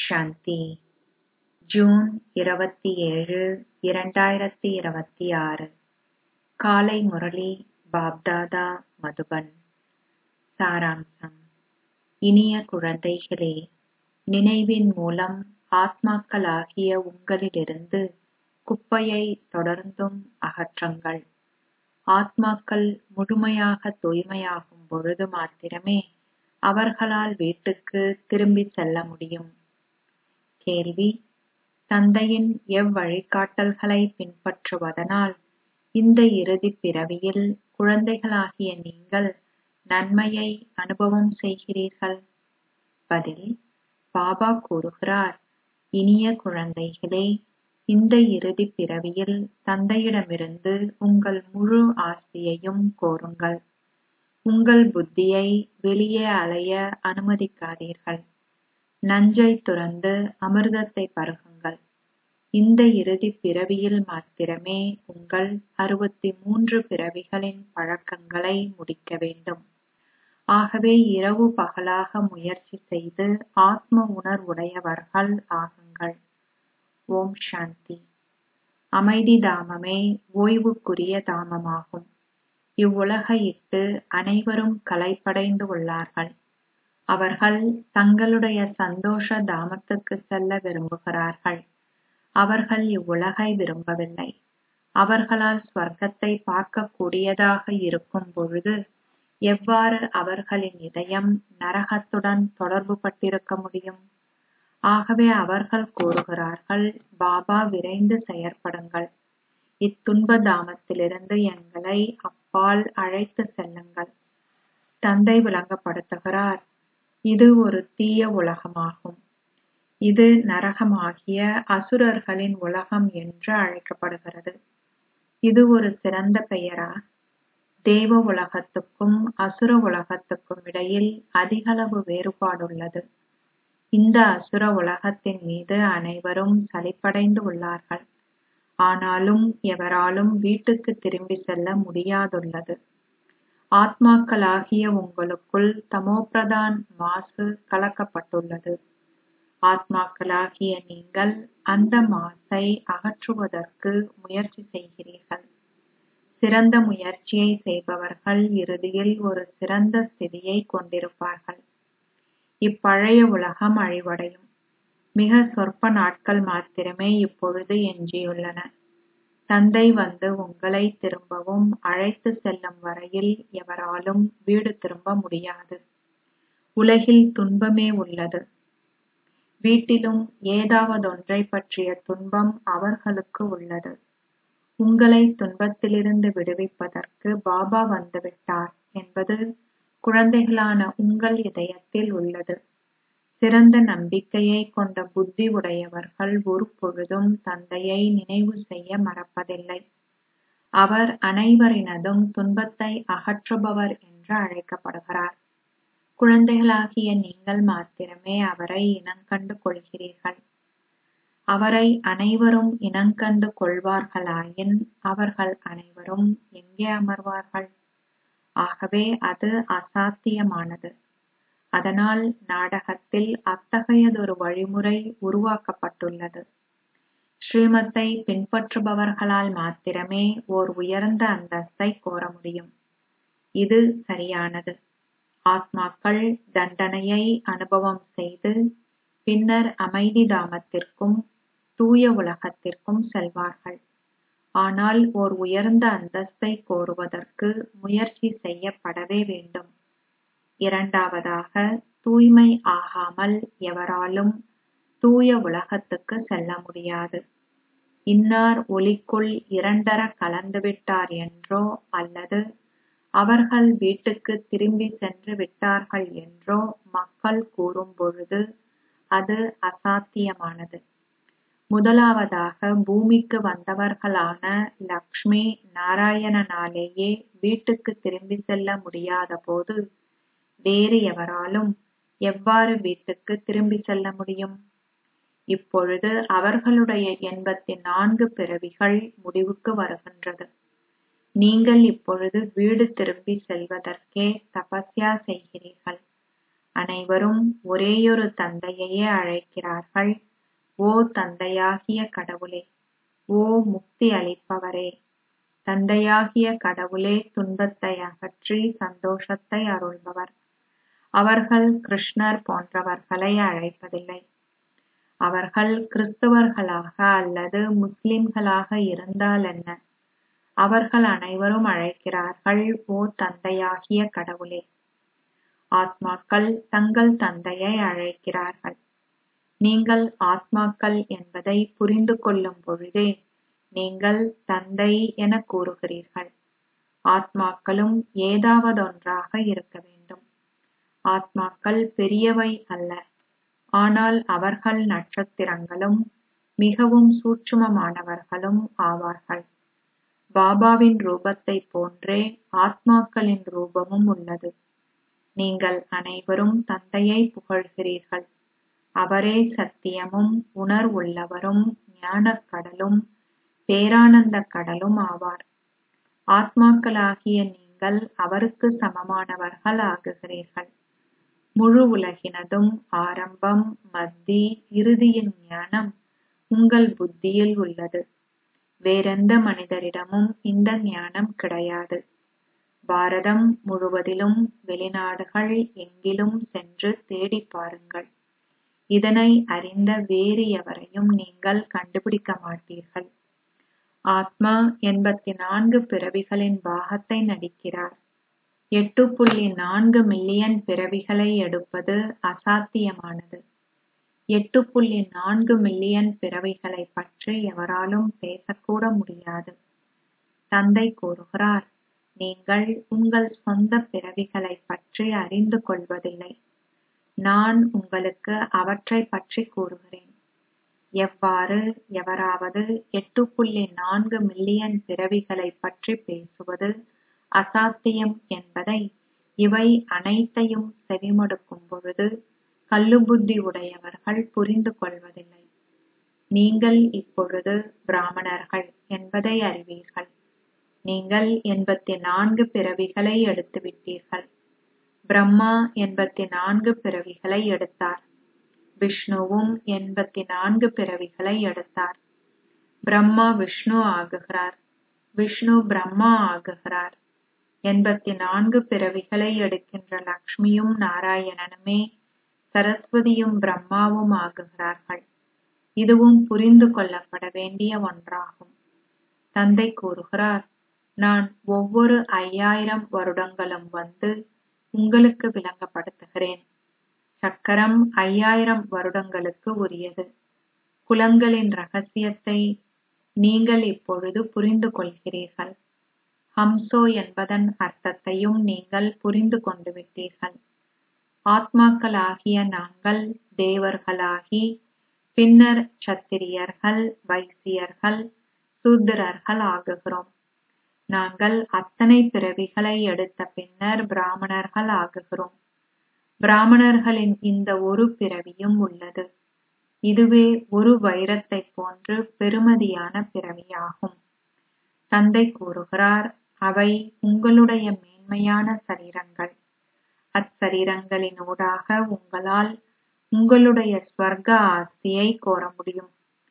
சாந்தி June இருபத்தி ஏழு இரண்டாயிரத்தி இருபத்தி ஆறு காலை முரளி பாப்தாதா மதுபன் சாராம்சம் இனிய குழந்தைகளே நினைவின் மூலம் ஆத்மாக்களாகிய உங்களிலிருந்து குப்பையை தொடர்ந்தும் அகற்றுங்கள் ஆத்மாக்கள் முழுமையாக தூய்மையாகும் பொழுது மாத்திரமே அவர்களால் வீட்டுக்கு திரும்பிச் செல்ல முடியும் கேள்வி தந்தையின் எவ்வழிகாட்டல்களை பின்பற்றுவதனால் இந்த இறுதிப் பிறவியில் குழந்தைகளாகிய நீங்கள் நன்மையை அனுபவம் செய்கிறீர்கள் பதில் பாபா கூறுகிறார் இனிய குழந்தைகளே இந்த இறுதிப் பிறவியில் தந்தையிடமிருந்து உங்கள் முழு ஆஸ்தியையும் கோருங்கள் உங்கள் புத்தியை வெளியே அலைய அனுமதிக்காதீர்கள் நஞ்சை துறந்து அமிர்தத்தை பருகுங்கள் இந்த இறுதிப் பிறவியில் மாத்திரமே உங்கள் அறுபத்தி மூன்று பிறவிகளின் பழக்கங்களை முடிக்க வேண்டும் ஆகவே இரவு பகலாக முயற்சி செய்து ஆத்ம உணர்வுடையவர்கள் ஆகுங்கள் ஓம் சாந்தி அமைதி தாமமே ஓய்வுக்குரிய தாமமாகும் இவ்வுலக இட்டு அனைவரும் கலைப்படைந்து உள்ளார்கள் அவர்கள் தங்களுடைய சந்தோஷ தாமத்துக்கு செல்ல விரும்புகிறார்கள் அவர்கள் இவ்வுலகை விரும்பவில்லை அவர்களால் ஸ்வர்க்கத்தை பார்க்கக்கூடியதாக இருக்கும் பொழுது எவ்வாறு அவர்களின் இதயம் நரகத்துடன் தொடர்பு பட்டிருக்க முடியும் ஆகவே அவர்கள் கூறுகிறார்கள் பாபா விரைந்து செயற்படுங்கள் இத்துன்ப தாமத்திலிருந்து எங்களை அப்பால் அழைத்து செல்லுங்கள் தந்தை விளங்கப்படுத்துகிறார் இது ஒரு தீய உலகமாகும் இது நரகமாகிய அசுரர்களின் உலகம் என்று அழைக்கப்படுகிறது இது ஒரு சிறந்த பெயரா தேவ உலகத்துக்கும் அசுர உலகத்துக்கும் இடையில் அதிகளவு வேறுபாடுள்ளது இந்த அசுர உலகத்தின் மீது அனைவரும் சலிப்படைந்து உள்ளார்கள் ஆனாலும் எவராலும் வீட்டுக்கு திரும்பி செல்ல முடியாதுள்ளது ஆத்மாக்களாகிய உங்களுக்குள் தமோபிரதான் மாசு கலக்கப்பட்டுள்ளது ஆத்மாக்களாகிய நீங்கள் அந்த மாசை அகற்றுவதற்கு முயற்சி செய்கிறீர்கள் சிறந்த முயற்சியை செய்பவர்கள் இறுதியில் ஒரு சிறந்த ஸ்திதியை கொண்டிருப்பார்கள் இப்பழைய உலகம் அழிவடையும் மிக சொற்ப நாட்கள் மாத்திரமே இப்பொழுது எஞ்சியுள்ளன தந்தை வந்து உங்களை திரும்பவும் அழைத்து செல்லும் வரையில் எவராலும் வீடு திரும்ப முடியாது உலகில் துன்பமே உள்ளது வீட்டிலும் ஏதாவதொன்றை பற்றிய துன்பம் அவர்களுக்கு உள்ளது உங்களை துன்பத்திலிருந்து விடுவிப்பதற்கு பாபா வந்துவிட்டார் என்பது குழந்தைகளான உங்கள் இதயத்தில் உள்ளது சிறந்த நம்பிக்கையை கொண்ட புத்தி உடையவர்கள் ஒரு பொழுதும் தந்தையை நினைவு செய்ய மறப்பதில்லை அவர் அனைவரினதும் துன்பத்தை அகற்றுபவர் என்று அழைக்கப்படுகிறார் குழந்தைகளாகிய நீங்கள் மாத்திரமே அவரை இனங்கண்டு கொள்கிறீர்கள் அவரை அனைவரும் இனங்கண்டு கொள்வார்களாயின் அவர்கள் அனைவரும் எங்கே அமர்வார்கள் ஆகவே அது அசாத்தியமானது அதனால் நாடகத்தில் அத்தகையதொரு வழிமுறை உருவாக்கப்பட்டுள்ளது ஸ்ரீமத்தை பின்பற்றுபவர்களால் மாத்திரமே ஓர் உயர்ந்த அந்தஸ்தை கோர முடியும் இது சரியானது ஆத்மாக்கள் தண்டனையை அனுபவம் செய்து பின்னர் அமைதி தாமத்திற்கும் தூய உலகத்திற்கும் செல்வார்கள் ஆனால் ஓர் உயர்ந்த அந்தஸ்தை கோருவதற்கு முயற்சி செய்யப்படவே வேண்டும் இரண்டாவதாக தூய்மை ஆகாமல் எவராலும் தூய உலகத்துக்கு செல்ல முடியாது இன்னார் ஒளிக்குள் இரண்டர கலந்துவிட்டார் என்றோ அல்லது அவர்கள் வீட்டுக்கு திரும்பி சென்று விட்டார்கள் என்றோ மக்கள் கூறும் பொழுது அது அசாத்தியமானது முதலாவதாக பூமிக்கு வந்தவர்களான லக்ஷ்மி நாராயணனாலேயே வீட்டுக்கு திரும்பி செல்ல முடியாத போது வேறு எவராலும் எவ்வாறு வீட்டுக்கு திரும்பி செல்ல முடியும் இப்பொழுது அவர்களுடைய எண்பத்தி நான்கு பிறவிகள் முடிவுக்கு வருகின்றது நீங்கள் இப்பொழுது வீடு திரும்பி செல்வதற்கே தபஸ்யா செய்கிறீர்கள் அனைவரும் ஒரேயொரு தந்தையையே அழைக்கிறார்கள் ஓ தந்தையாகிய கடவுளே ஓ முக்தி அளிப்பவரே தந்தையாகிய கடவுளே துன்பத்தை அகற்றி சந்தோஷத்தை அருள்பவர் அவர்கள் கிருஷ்ணர் போன்றவர்களை அழைப்பதில்லை அவர்கள் கிறிஸ்தவர்களாக அல்லது முஸ்லிம்களாக இருந்தால் என்ன அவர்கள் அனைவரும் அழைக்கிறார்கள் ஓ தந்தையாகிய கடவுளே ஆத்மாக்கள் தங்கள் தந்தையை அழைக்கிறார்கள் நீங்கள் ஆத்மாக்கள் என்பதை புரிந்து கொள்ளும் பொழுதே நீங்கள் தந்தை என கூறுகிறீர்கள் ஆத்மாக்களும் ஏதாவதொன்றாக இருக்க வேண்டும் ஆத்மாக்கள் பெரியவை அல்ல ஆனால் அவர்கள் நட்சத்திரங்களும் மிகவும் சூட்சுமமானவர்களும் ஆவார்கள் பாபாவின் ரூபத்தை போன்றே ஆத்மாக்களின் ரூபமும் உள்ளது நீங்கள் அனைவரும் தந்தையை புகழ்கிறீர்கள் அவரே சத்தியமும் உணர்வுள்ளவரும் ஞானக் கடலும் பேரானந்த கடலும் ஆவார் ஆத்மாக்களாகிய நீங்கள் அவருக்கு சமமானவர்கள் ஆகுகிறீர்கள் முழு உலகினதும் ஆரம்பம் மத்தி இறுதியின் ஞானம் உங்கள் புத்தியில் உள்ளது வேறெந்த மனிதரிடமும் இந்த ஞானம் கிடையாது பாரதம் முழுவதிலும் வெளிநாடுகள் எங்கிலும் சென்று தேடிப் பாருங்கள் இதனை அறிந்த வேறு எவரையும் நீங்கள் கண்டுபிடிக்க மாட்டீர்கள் ஆத்மா எண்பத்தி நான்கு பிறவிகளின் பாகத்தை நடிக்கிறார் எட்டு புள்ளி நான்கு மில்லியன் பிறவிகளை எடுப்பது அசாத்தியமானது எட்டு புள்ளி நான்கு மில்லியன் பிறவிகளை பற்றி எவராலும் பேசக்கூட முடியாது தந்தை கூறுகிறார் நீங்கள் உங்கள் சொந்த பிறவிகளை பற்றி அறிந்து கொள்வதில்லை நான் உங்களுக்கு அவற்றை பற்றி கூறுகிறேன் எவ்வாறு எவராவது எட்டு புள்ளி நான்கு மில்லியன் பிறவிகளை பற்றி பேசுவது அசாத்தியம் என்பதை இவை அனைத்தையும் செவிமடுக்கும் பொழுது கல்லுபுத்தி உடையவர்கள் புரிந்து கொள்வதில்லை நீங்கள் இப்பொழுது பிராமணர்கள் என்பதை அறிவீர்கள் நீங்கள் எண்பத்தி நான்கு பிறவிகளை எடுத்துவிட்டீர்கள் பிரம்மா எண்பத்தி நான்கு பிறவிகளை எடுத்தார் விஷ்ணுவும் எண்பத்தி நான்கு பிறவிகளை எடுத்தார் பிரம்மா விஷ்ணு ஆகுகிறார் விஷ்ணு பிரம்மா ஆகுகிறார் எண்பத்தி நான்கு பிறவிகளை எடுக்கின்ற லக்ஷ்மியும் நாராயணனுமே சரஸ்வதியும் பிரம்மாவும் ஆகுகிறார்கள் இதுவும் புரிந்து கொள்ளப்பட வேண்டிய ஒன்றாகும் தந்தை கூறுகிறார் நான் ஒவ்வொரு ஐயாயிரம் வருடங்களும் வந்து உங்களுக்கு விளங்கப்படுத்துகிறேன் சக்கரம் ஐயாயிரம் வருடங்களுக்கு உரியது குலங்களின் ரகசியத்தை நீங்கள் இப்பொழுது புரிந்து கொள்கிறீர்கள் ஹம்சோ என்பதன் அர்த்தத்தையும் நீங்கள் புரிந்து கொண்டு விட்டீர்கள் ஆத்மாக்களாகிய நாங்கள் தேவர்களாகி பின்னர் சத்திரியர்கள் வைசியர்கள் சூத்திரர்கள் ஆகுகிறோம் நாங்கள் அத்தனை பிறவிகளை எடுத்த பின்னர் பிராமணர்கள் ஆகுகிறோம் பிராமணர்களின் இந்த ஒரு பிறவியும் உள்ளது இதுவே ஒரு வைரத்தை போன்று பெருமதியான பிறவியாகும் தந்தை கூறுகிறார் அவை உங்களுடைய மேன்மையான சரீரங்கள் அச்சரீரங்களினூடாக உங்களால் உங்களுடைய ஸ்வர்க்க ஆஸ்தியை கோர முடியும்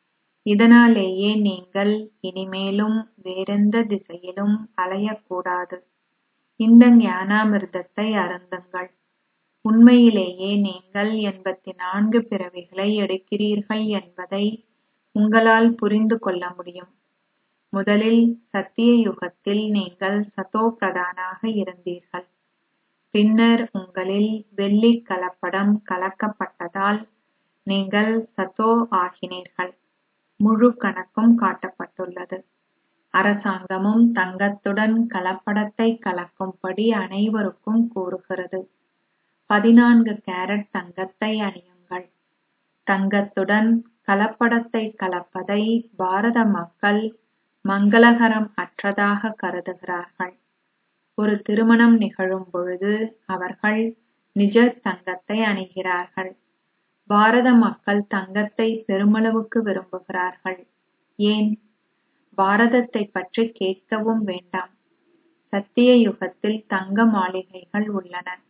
இதனாலேயே நீங்கள் இனிமேலும் வேறெந்த திசையிலும் அலையக்கூடாது இந்த ஞானாமிர்தத்தை அருந்துங்கள் உண்மையிலேயே நீங்கள் எண்பத்தி நான்கு பிறவிகளை எடுக்கிறீர்கள் என்பதை உங்களால் புரிந்து கொள்ள முடியும் முதலில் சத்திய யுகத்தில் நீங்கள் சதோ பிரதானாக இருந்தீர்கள் பின்னர் உங்களில் வெள்ளி கலப்படம் கலக்கப்பட்டதால் நீங்கள் சதோ ஆகினீர்கள் முழு கணக்கும் காட்டப்பட்டுள்ளது அரசாங்கமும் தங்கத்துடன் கலப்படத்தை கலக்கும்படி அனைவருக்கும் கூறுகிறது பதினான்கு கேரட் தங்கத்தை அணியுங்கள் தங்கத்துடன் கலப்படத்தை கலப்பதை பாரத மக்கள் மங்களகரம் அற்றதாக கருதுகிறார்கள் ஒரு திருமணம் நிகழும் பொழுது அவர்கள் நிஜ தங்கத்தை அணிகிறார்கள் பாரத மக்கள் தங்கத்தை பெருமளவுக்கு விரும்புகிறார்கள் ஏன் பாரதத்தை பற்றி கேட்கவும் வேண்டாம் சத்திய யுகத்தில் தங்க மாளிகைகள் உள்ளன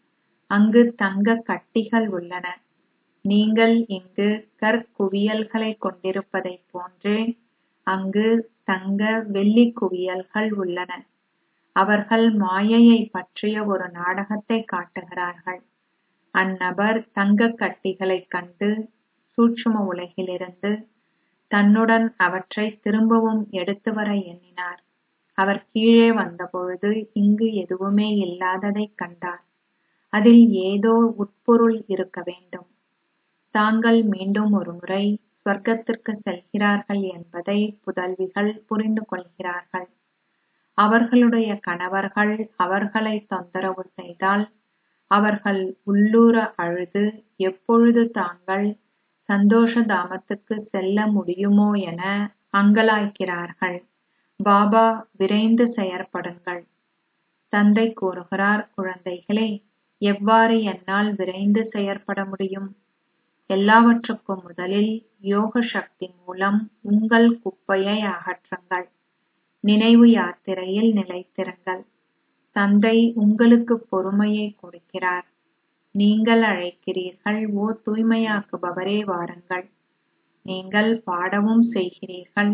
அங்கு தங்கக் கட்டிகள் உள்ளன நீங்கள் இங்கு கற்குவியல்களைக் கொண்டிருப்பதைப் போன்றே அங்கு தங்க வெள்ளிக் குவியல்கள் உள்ளன அவர்கள் மாயையைப் பற்றிய ஒரு நாடகத்தைக் காட்டுகிறார்கள் அந்நபர் தங்கக் கட்டிகளைக் கண்டு சூட்சும உலகிலிருந்து தன்னுடன் அவற்றைத் திரும்பவும் எடுத்து வர எண்ணினார் அவர் கீழே வந்தபொழுது இங்கு எதுவுமே இல்லாததைக் கண்டார் அதில் ஏதோ உட்பொருள் இருக்க வேண்டும் தாங்கள் மீண்டும் ஒருமுறை சுவர்க்கத்திற்கு செல்கிறார்கள் என்பதை புதல்விகள் புரிந்து கொள்கிறார்கள் அவர்களுடைய கணவர்கள் அவர்களை தொந்தரவு செய்தால் அவர்கள் உள்ளூர அழுது எப்பொழுது தாங்கள் சந்தோஷ தாமத்துக்கு செல்ல முடியுமோ என அங்கலாய்க்கிறார்கள் பாபா விரைந்து செயற்படுங்கள் தந்தை கூறுகிறார் குழந்தைகளே எவ்வாறு என்னால் விரைந்து செயற்பட முடியும் எல்லாவற்றுக்கும் முதலில் யோக சக்தி மூலம் உங்கள் குப்பையை அகற்றுங்கள் நினைவு யாத்திரையில் நிலைத்திருங்கள் தந்தை உங்களுக்கு பொறுமையை கொடுக்கிறார் நீங்கள் அழைக்கிறீர்கள் ஓ தூய்மையாக்குபவரே வாருங்கள் நீங்கள் பாடவும் செய்கிறீர்கள்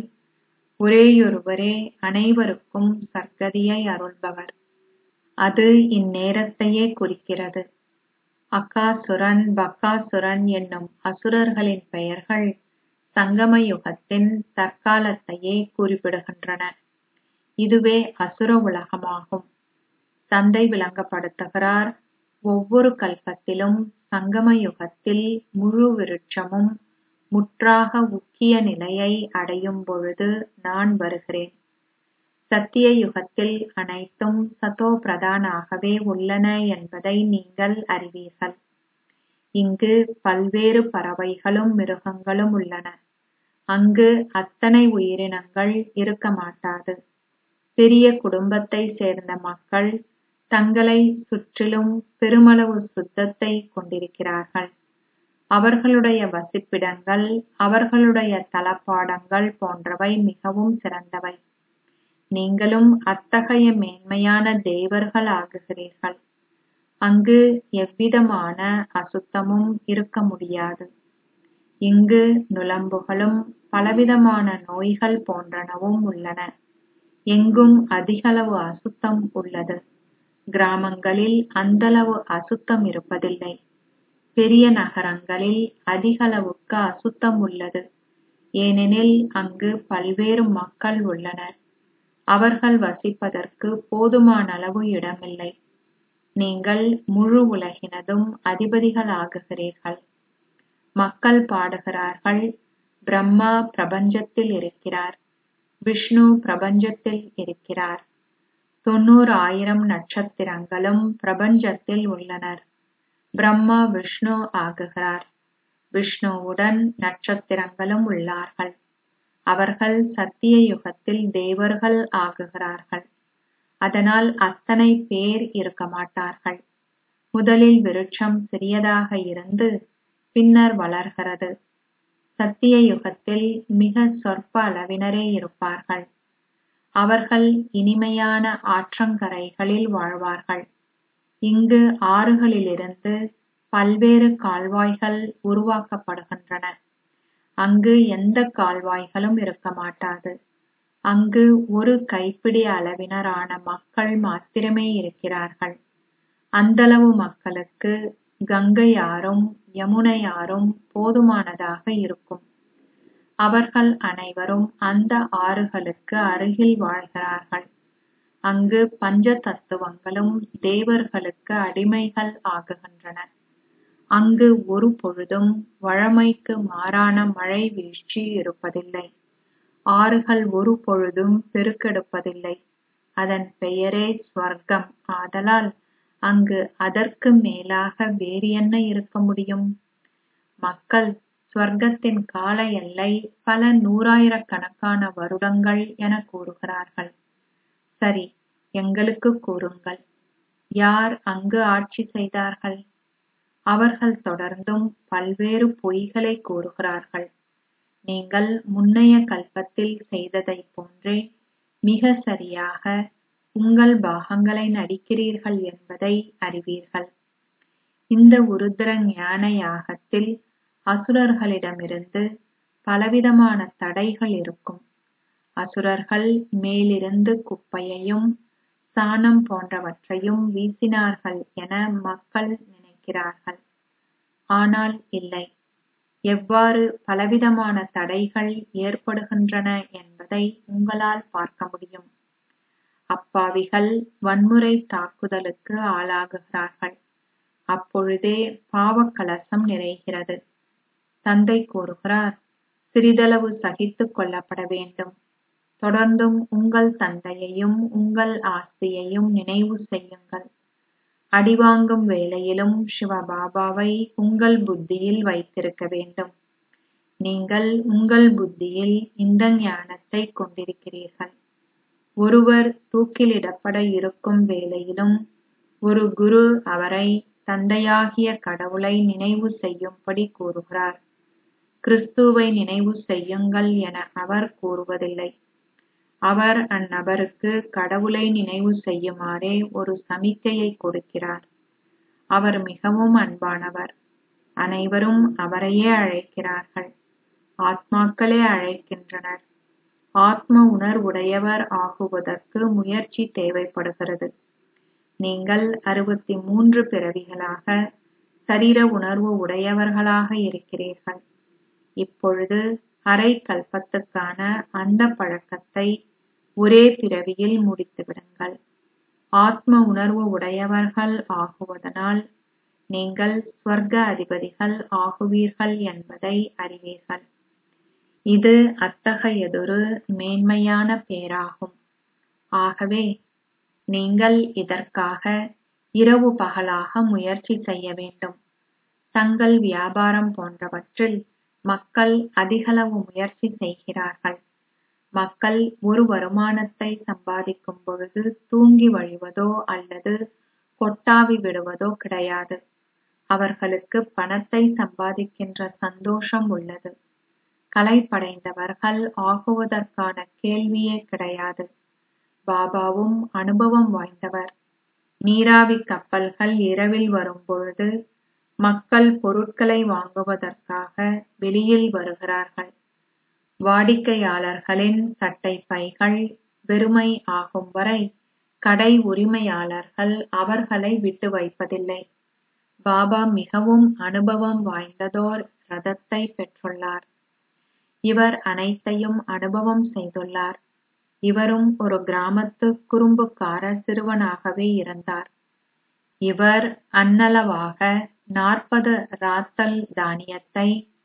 ஒரேயொருவரே அனைவருக்கும் சர்க்கதியை அருள்பவர் அது இந்நேரத்தையே குறிக்கிறது அக்காசுரன் பக்காசுரன் என்னும் அசுரர்களின் பெயர்கள் சங்கம யுகத்தின் தற்காலத்தையே குறிப்பிடுகின்றன இதுவே அசுர உலகமாகும் தந்தை விளங்கப்படுத்துகிறார் ஒவ்வொரு கல்பத்திலும் சங்கம யுகத்தில் முழு விருட்சமும் முற்றாக உக்கிய நிலையை அடையும் பொழுது நான் வருகிறேன் சத்திய யுகத்தில் அனைத்தும் சதோ பிரதானாகவே உள்ளன என்பதை நீங்கள் அறிவீர்கள் இங்கு பல்வேறு பறவைகளும் மிருகங்களும் உள்ளன அங்கு அத்தனை உயிரினங்கள் இருக்க மாட்டாது பெரிய குடும்பத்தை சேர்ந்த மக்கள் தங்களை சுற்றிலும் பெருமளவு சுத்தத்தை கொண்டிருக்கிறார்கள் அவர்களுடைய வசிப்பிடங்கள் அவர்களுடைய தளபாடங்கள் போன்றவை மிகவும் சிறந்தவை நீங்களும் அத்தகைய மேன்மையான தேவர்கள் ஆகுகிறீர்கள் அங்கு எவ்விதமான அசுத்தமும் இருக்க முடியாது இங்கு நுளம்புகளும் பலவிதமான நோய்கள் போன்றனவும் உள்ளன எங்கும் அதிகளவு அசுத்தம் உள்ளது கிராமங்களில் அந்தளவு அசுத்தம் இருப்பதில்லை பெரிய நகரங்களில் அதிகளவுக்கு அசுத்தம் உள்ளது ஏனெனில் அங்கு பல்வேறு மக்கள் உள்ளனர் அவர்கள் வசிப்பதற்கு போதுமான அளவு இடமில்லை நீங்கள் முழு உலகினதும் அதிபதிகள் ஆகுகிறீர்கள் மக்கள் பாடுகிறார்கள் பிரம்மா பிரபஞ்சத்தில் இருக்கிறார் விஷ்ணு பிரபஞ்சத்தில் இருக்கிறார் தொண்ணூறு ஆயிரம் நட்சத்திரங்களும் பிரபஞ்சத்தில் உள்ளனர் பிரம்மா விஷ்ணு ஆகுகிறார் விஷ்ணுவுடன் நட்சத்திரங்களும் உள்ளார்கள் அவர்கள் சத்திய யுகத்தில் தேவர்கள் ஆகுகிறார்கள் அதனால் அத்தனை பேர் இருக்க மாட்டார்கள் முதலில் விருட்சம் சிறியதாக இருந்து பின்னர் வளர்கிறது சத்திய யுகத்தில் மிக சொற்ப அளவினரே இருப்பார்கள் அவர்கள் இனிமையான ஆற்றங்கரைகளில் வாழ்வார்கள் இங்கு ஆறுகளிலிருந்து பல்வேறு கால்வாய்கள் உருவாக்கப்படுகின்றன அங்கு எந்த கால்வாய்களும் இருக்க மாட்டாது அங்கு ஒரு கைப்பிடி அளவினரான மக்கள் மாத்திரமே இருக்கிறார்கள் அந்தளவு மக்களுக்கு கங்கை ஆறும் யமுனை ஆறும் போதுமானதாக இருக்கும் அவர்கள் அனைவரும் அந்த ஆறுகளுக்கு அருகில் வாழ்கிறார்கள் அங்கு பஞ்ச தத்துவங்களும் தேவர்களுக்கு அடிமைகள் ஆகுகின்றன அங்கு ஒரு பொழுதும் வழமைக்கு மாறான மழை வீழ்ச்சி இருப்பதில்லை ஆறுகள் ஒரு பொழுதும் பெருக்கெடுப்பதில்லை அதன் பெயரே ஸ்வர்க்கம் ஆதலால் அங்கு அதற்கு மேலாக வேறு என்ன இருக்க முடியும் மக்கள் ஸ்வர்க்கத்தின் கால எல்லை பல நூறாயிரக்கணக்கான வருடங்கள் என கூறுகிறார்கள் சரி எங்களுக்கு கூறுங்கள் யார் அங்கு ஆட்சி செய்தார்கள் அவர்கள் தொடர்ந்தும் பல்வேறு பொய்களை கூறுகிறார்கள் நீங்கள் முன்னைய கல்பத்தில் செய்ததைப் போன்றே மிக சரியாக உங்கள் பாகங்களை நடிக்கிறீர்கள் என்பதை அறிவீர்கள் இந்த உருத்திர ஞான யாகத்தில் அசுரர்களிடமிருந்து பலவிதமான தடைகள் இருக்கும் அசுரர்கள் மேலிருந்து குப்பையையும் சாணம் போன்றவற்றையும் வீசினார்கள் என மக்கள் நினைக்கிறார்கள் ஆனால் இல்லை எவ்வாறு பலவிதமான தடைகள் ஏற்படுகின்றன என்பதை உங்களால் பார்க்க முடியும் அப்பாவிகள் வன்முறை தாக்குதலுக்கு ஆளாகுகிறார்கள் அப்பொழுதே பாவக்கலசம் நிறைகிறது தந்தை கூறுகிறார் சிறிதளவு சகித்துக் கொள்ளப்பட வேண்டும் தொடர்ந்தும் உங்கள் தந்தையையும் உங்கள் ஆஸ்தியையும் நினைவு செய்யுங்கள் அடிவாங்கும் வேளையிலும் சிவபாபாவை உங்கள் புத்தியில் வைத்திருக்க வேண்டும் நீங்கள் உங்கள் புத்தியில் இந்த ஞானத்தை கொண்டிருக்கிறீர்கள் ஒருவர் தூக்கிலிடப்பட இருக்கும் வேளையிலும் ஒரு குரு அவரை தந்தையாகிய கடவுளை நினைவு செய்யும்படி கூறுகிறார் கிறிஸ்துவை நினைவு செய்யுங்கள் என அவர் கூறுவதில்லை அவர் அந்நபருக்கு கடவுளை நினைவு செய்யுமாறே ஒரு சமிக்கையை கொடுக்கிறார் அவர் மிகவும் அன்பானவர் அனைவரும் அவரையே அழைக்கிறார்கள் ஆத்மாக்களே அழைக்கின்றனர் ஆத்ம உணர்வுடையவர் ஆகுவதற்கு முயற்சி தேவைப்படுகிறது நீங்கள் அறுபத்தி மூன்று பிறவிகளாக சரீர உணர்வு உடையவர்களாக இருக்கிறீர்கள் இப்பொழுது அரை கல்பத்துக்கான அந்த பழக்கத்தை ஒரே பிறவியில் முடித்துவிடுங்கள் ஆத்ம உணர்வு உடையவர்கள் ஆகுவதனால் நீங்கள் ஸ்வர்க்க அதிபதிகள் ஆகுவீர்கள் என்பதை அறிவீர்கள் இது அத்தகையதொரு மேன்மையான பேராகும் ஆகவே நீங்கள் இதற்காக இரவு பகலாக முயற்சி செய்ய வேண்டும் தங்கள் வியாபாரம் போன்றவற்றில் மக்கள் அதிகளவு முயற்சி செய்கிறார்கள் மக்கள் ஒரு வருமானத்தை சம்பாதிக்கும் பொழுது தூங்கி வழிவதோ அல்லது கொட்டாவி விடுவதோ கிடையாது அவர்களுக்கு பணத்தை சம்பாதிக்கின்ற சந்தோஷம் உள்ளது கலைப்படைந்தவர்கள் ஆகுவதற்கான கேள்வியே கிடையாது பாபாவும் அனுபவம் வாய்ந்தவர் நீராவி கப்பல்கள் இரவில் வரும்பொழுது மக்கள் பொருட்களை வாங்குவதற்காக வெளியில் வருகிறார்கள் வாடிக்கையாளர்களின் சட்டை பைகள் வெறுமை ஆகும் வரை கடை உரிமையாளர்கள் அவர்களை விட்டு வைப்பதில்லை பாபா மிகவும் அனுபவம் வாய்ந்ததோர் ரதத்தை பெற்றுள்ளார் இவர் அனைத்தையும் அனுபவம் செய்துள்ளார் இவரும் ஒரு கிராமத்து குறும்புக்கார சிறுவனாகவே இருந்தார் இவர் அன்னளவாக நாற்பது ராத்தல் தானியத்தை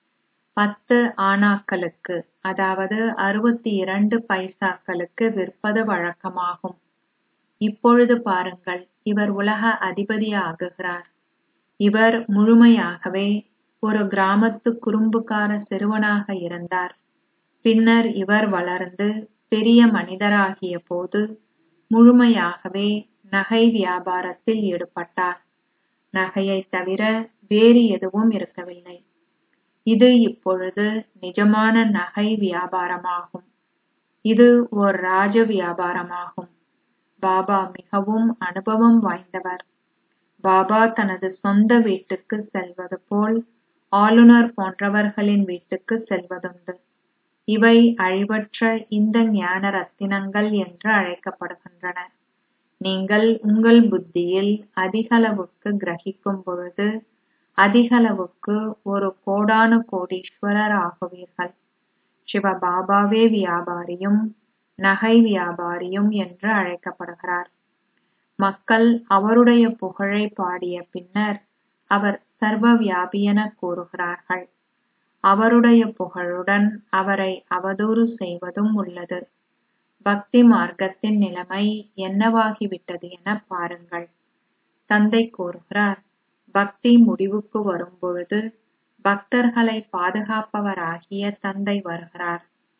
பத்து ஆனாக்களுக்கு அதாவது அறுபத்தி இரண்டு பைசாக்களுக்கு விற்பது வழக்கமாகும் இப்பொழுது பாருங்கள் இவர் உலக அதிபதி ஆகுகிறார் இவர் முழுமையாகவே ஒரு கிராமத்து குறும்புக்கார சிறுவனாக இருந்தார் பின்னர் இவர் வளர்ந்து பெரிய மனிதராகிய போது முழுமையாகவே நகை வியாபாரத்தில் ஈடுபட்டார் நகையை தவிர வேறு எதுவும் இருக்கவில்லை இது இப்பொழுது நிஜமான நகை வியாபாரமாகும் இது ஓர் ராஜ வியாபாரமாகும் பாபா மிகவும் அனுபவம் வாய்ந்தவர் பாபா தனது சொந்த வீட்டுக்கு செல்வது போல் ஆளுநர் போன்றவர்களின் வீட்டுக்கு செல்வதுண்டு இவை அழிவற்ற இந்த ஞான ரத்தினங்கள் என்று அழைக்கப்படுகின்றன நீங்கள் உங்கள் புத்தியில் அதிகளவுக்கு கிரகிக்கும் பொழுது அதிகளவுக்கு ஒரு கோடானு கோடீஸ்வரர் ஆகுவீர்கள் சிவபாபாவே வியாபாரியும் நகை வியாபாரியும் என்று அழைக்கப்படுகிறார் மக்கள் அவருடைய புகழை பாடிய பின்னர் அவர் சர்வ வியாபியென கூறுகிறார்கள் அவருடைய புகழுடன் அவரை அவதூறு செய்வதும் உள்ளது பக்தி மார்க்கத்தின் நிலைமை என்னவாகிவிட்டது என பாருங்கள் தந்தை கூறுகிறார் பக்தி முடிவுக்கு வரும்பொழுது பக்தர்களை பாதுகாப்பவராகிய தந்தை வருகிறார்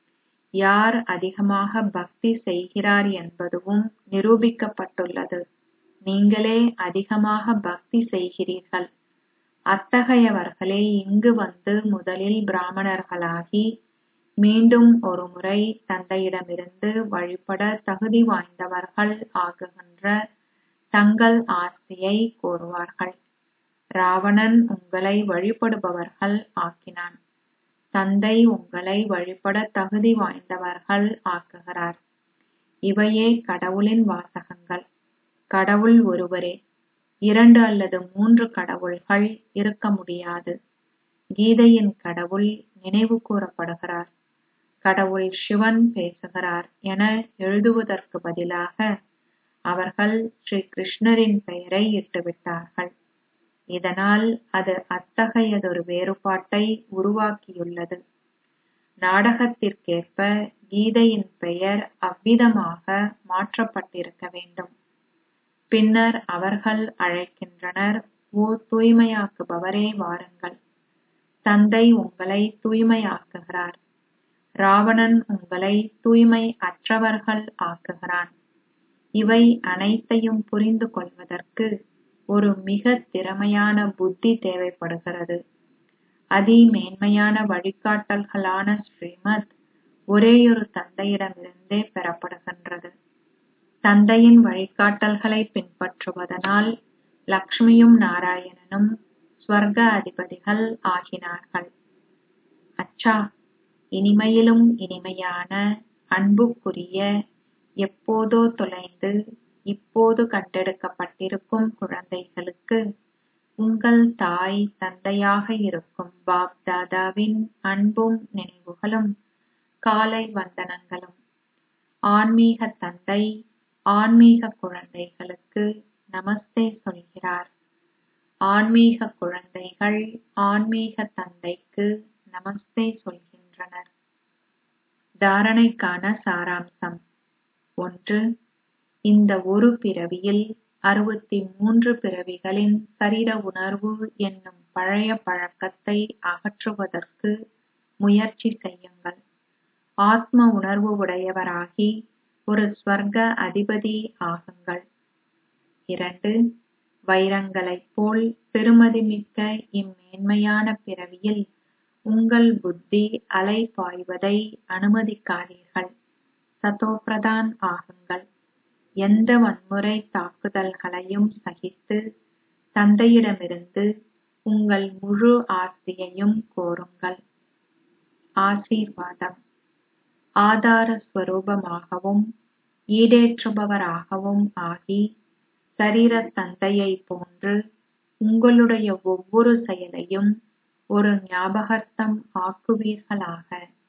யார் அதிகமாக பக்தி செய்கிறார் என்பதுவும் நிரூபிக்கப்பட்டுள்ளது நீங்களே அதிகமாக பக்தி செய்கிறீர்கள் அத்தகையவர்களே இங்கு வந்து முதலில் பிராமணர்களாகி மீண்டும் ஒரு முறை தந்தையிடமிருந்து வழிபட தகுதி வாய்ந்தவர்கள் ஆகுகின்ற தங்கள் ஆஸ்தியை கோருவார்கள் ராவணன் உங்களை வழிபடுபவர்கள் ஆக்கினான் தந்தை உங்களை வழிபட தகுதி வாய்ந்தவர்கள் ஆக்குகிறார் இவையே கடவுளின் வாசகங்கள் கடவுள் ஒருவரே இரண்டு அல்லது மூன்று கடவுள்கள் இருக்க முடியாது கீதையின் கடவுள் நினைவு கூறப்படுகிறார் கடவுள் சிவன் பேசுகிறார் என எழுதுவதற்கு பதிலாக அவர்கள் ஸ்ரீ கிருஷ்ணரின் பெயரை இட்டுவிட்டார்கள் இதனால் அது அத்தகையதொரு வேறுபாட்டை உருவாக்கியுள்ளது நாடகத்திற்கேற்ப கீதையின் பெயர் அவ்விதமாக மாற்றப்பட்டிருக்க வேண்டும் பின்னர் அவர்கள் அழைக்கின்றனர் ஓ தூய்மையாக்குபவரே வாருங்கள் தந்தை உங்களை தூய்மையாக்குகிறார் ராவணன் உங்களை தூய்மை அற்றவர்கள் ஆக்குகிறான் இவை அனைத்தையும் புரிந்து கொள்வதற்கு ஒரு மிக திறமையான புத்தி தேவைப்படுகிறது அதிமேன்மையான வழிகாட்டல்களான ஸ்ரீமத் ஒரேயொரு தந்தையிடமிருந்தே பெறப்படுகின்றது தந்தையின் வழிகாட்டல்களை பின்பற்றுவதனால் லக்ஷ்மியும் நாராயணனும் ஸ்வர்க அதிபதிகள் ஆகினார்கள் அச்சா இனிமையிலும் இனிமையான அன்புக்குரிய எப்போதோ தொலைந்து இப்போது கண்டெடுக்கப்பட்டிருக்கும் குழந்தைகளுக்கு உங்கள் தாய் தந்தையாக இருக்கும் பாப் தாதாவின் அன்பும் நினைவுகளும் காலை வந்தனங்களும் ஆன்மீக தந்தை ஆன்மீக குழந்தைகளுக்கு நமஸ்தே சொல்கிறார் ஆன்மீக குழந்தைகள் ஆன்மீக தந்தைக்கு நமஸ்தே சொல்கின்றனர் தாரணைக்கான சாராம்சம் ஒன்று இந்த ஒரு பிறவியில் அறுபத்தி மூன்று பிறவிகளின் சரீர உணர்வு என்னும் பழைய பழக்கத்தை அகற்றுவதற்கு முயற்சி செய்யுங்கள் ஆத்ம உணர்வு உடையவராகி ஒரு ஸ்வர்க அதிபதி ஆகுங்கள் இரண்டு வைரங்களைப் போல் பெருமதிமிக்க இம்மேன்மையான பிறவியில் உங்கள் புத்தி அலை பாய்வதை அனுமதிக்காதீர்கள் சதோபிரதான் ஆகுங்கள் எந்த வன்முறை தாக்குதல்களையும் சகித்து தந்தையிடமிருந்து உங்கள் முழு ஆஸ்தியையும் கோருங்கள் ஆசீர்வாதம் ஆதார ஸ்வரூபமாகவும் ஈடேற்றுபவராகவும் ஆகி சரீர தந்தையை போன்று உங்களுடைய ஒவ்வொரு செயலையும் ஒரு ஞாபகார்த்தம் ஆக்குவீர்களாக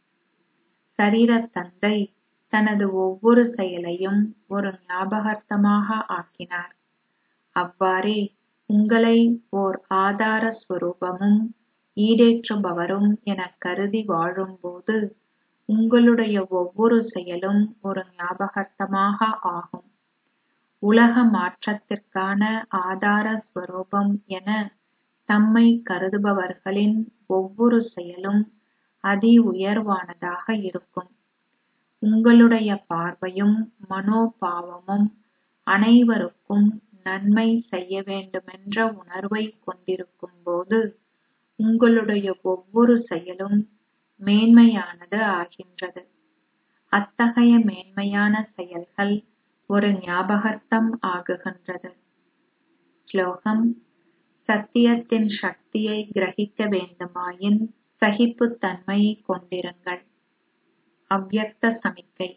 சரீர தந்தை தனது ஒவ்வொரு செயலையும் ஒரு ஞாபகார்த்தமாக ஆக்கினார் அவ்வாறே உங்களை ஓர் ஆதார ஸ்வரூபமும் ஈடேற்றுபவரும் எனக் கருதி வாழும்போது உங்களுடைய ஒவ்வொரு செயலும் ஒரு ஞாபகார்த்தமாக ஆகும் உலக மாற்றத்திற்கான ஆதார ஸ்வரூபம் என தம்மை கருதுபவர்களின் ஒவ்வொரு செயலும் அதி உயர்வானதாக இருக்கும் உங்களுடைய பார்வையும் மனோபாவமும் அனைவருக்கும் நன்மை செய்ய வேண்டுமென்ற உணர்வை கொண்டிருக்கும் போது உங்களுடைய ஒவ்வொரு செயலும் மேன்மையானது ஆகின்றது அத்தகைய மேன்மையான செயல்கள் ஒரு ஞாபகார்த்தம் ஆகுகின்றது ஸ்லோகம் சத்தியத்தின் சக்தியை கிரகிக்க வேண்டுமாயின் சகிப்புத்தன்மை கொண்டிருங்கள் அவ்யக்த சமிக்கை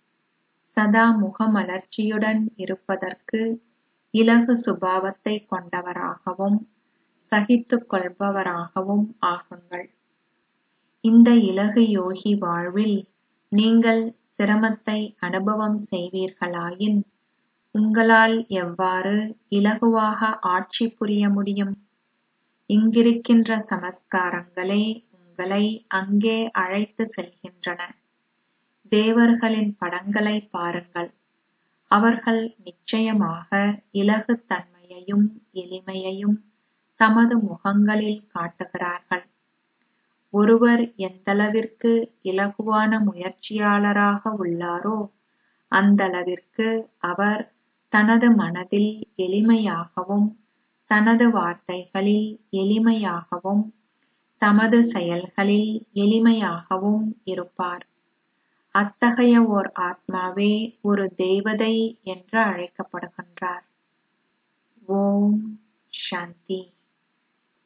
சதா முகமலர்ச்சியுடன் இருப்பதற்கு இலகு சுபாவத்தை கொண்டவராகவும் சகித்துக் கொள்பவராகவும் ஆகுங்கள் இந்த இலகு யோகி வாழ்வில் நீங்கள் சிரமத்தை அனுபவம் செய்வீர்களாயின் உங்களால் எவ்வாறு இலகுவாக ஆட்சி புரிய முடியும் இங்கிருக்கின்ற சமஸ்காரங்களே உங்களை அங்கே அழைத்து செல்கின்றன தேவர்களின் படங்களை பாருங்கள் அவர்கள் நிச்சயமாக இலகுத்தன்மையையும் எளிமையையும் தமது முகங்களில் காட்டுகிறார்கள் ஒருவர் எந்தளவிற்கு இலகுவான முயற்சியாளராக உள்ளாரோ அந்தளவிற்கு அவர் தனது மனதில் எளிமையாகவும் தனது வார்த்தைகளில் எளிமையாகவும் தமது செயல்களில் எளிமையாகவும் இருப்பார் அத்தகைய ஓர் ஆத்மாவே ஒரு தேவதை என்று அழைக்கப்படுகின்றார் ஓம் சாந்தி